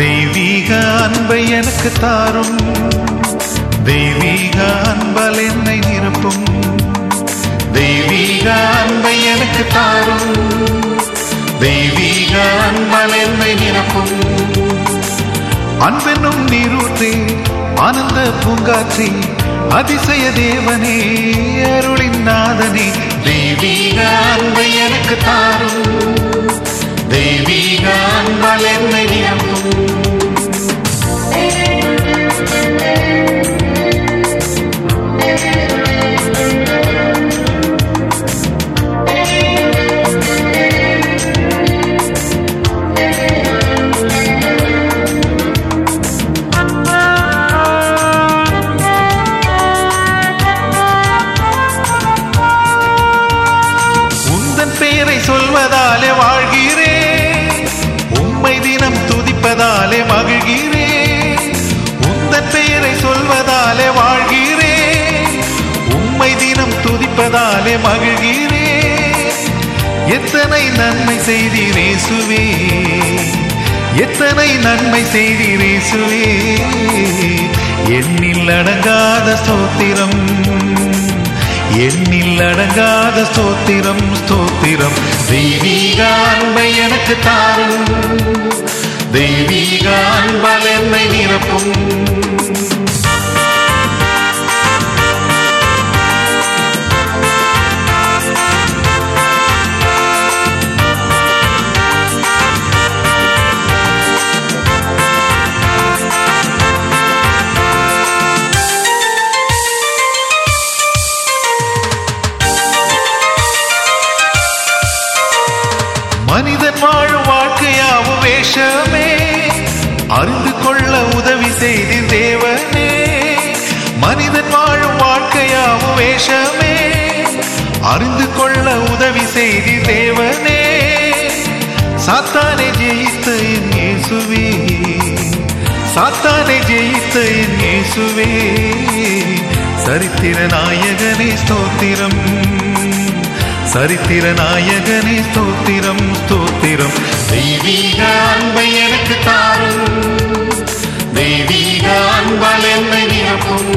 தெய்வீக அன்பை எனக்கு தாரும் தெய்வீக அன்பால் என்னை நிரப்பும் தெய்வீக அன்பை எனக்கு தாரும் தெய்வீக அன்பால் என்னை நிரப்பும் அன்பென்னும் நீரூற்றே ஆனந்த பூங்காற்றே அதிசய தேவனே அருளின் நாதனே தெய்வீக அன்பை எனக்கு தாரும் தெய்வீக அன்பால் என்னை நிரப்பும் உந்தன் பெயரை சொல்வதாலே வாழ்கிறேன் உம்மை தினம் துதிப்பதாலே மகிழ்கிறேன் உந்தன் பெயரை சொல்வதாலே வாழ்கிறேன் உம்மை தினம் துதிப்பதாலே மகிழ்கிறேன் எத்தனை நன்மை செய்தீரேசுவே எத்தனை நன்மை செய்தீரேசுவே எண்ணில் அடங்காத ஸ்தோத்திரம் எண்ணில் அடங்காத ஸ்தோத்திரம் ஸ்தோத்திரம் தெய்வீக அன்பை எனக்கு தாரும் தெய்வீக அன்பால் என்னை நிரப்பும் மனிதன் வாழும் வாழ்க்கையாவும் வேஷமே அறிந்து கொள்ள உதவி செய்தி தேவனே மனிதன் வாழும் வாழ்க்கையாவும் வேஷமே அறிந்து கொள்ள உதவி செய்தி தேவனே சாத்தானை ஜெயித்த என் இயேசுவே சாத்தானை ஜெயித்த என் இயேசுவே சரித்திர நாயகனே ஸ்தோத்திரம் சரித்திர நாயகனே ஸ்தோத்திரம் ஸ்தோத்திரம் தெய்வீக அன்பை எனக்கு தாரும் தெய்வீக அன்பால் என்னை நிரப்பும்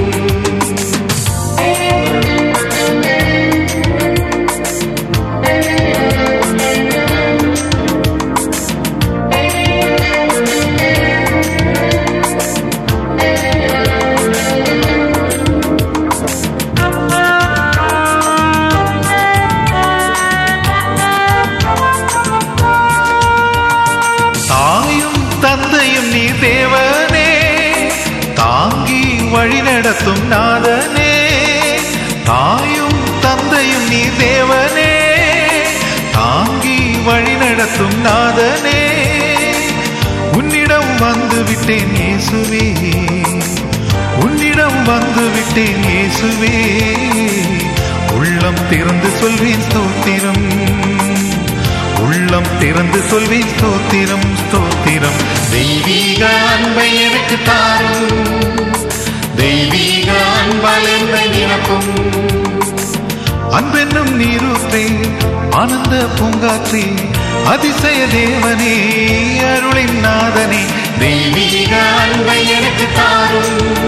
தாயும் தந்தையும் நீ தேவனே தாங்கி வழி நடத்தும் நாதனே தாயும் தந்தையும் நீ தேவனே தாங்கி வழி நடத்தும் நாதனே உன்னிடம் வந்து விட்டேன் இயேசுவே உன்னிடம் வந்து விட்டேன் இயேசுவே உள்ளம் திறந்து சொல்வேன் ஸ்தோத்திரம் உள்ளம் திறந்து சொல்வேன் ஸ்தோத்திரம் ஸ்தோத்திரம் தெய்வீக அன்பை எனக்கு தாரும் தெய்வீக அன்பால் என்னை நிரப்பும் அன்பென்னும் நீரூற்றே ஆனந்த பூங்காற்றே அதிசய தேவனே அருளின் நாதனே தெய்வீக அன்பை எனக்கு தாரும்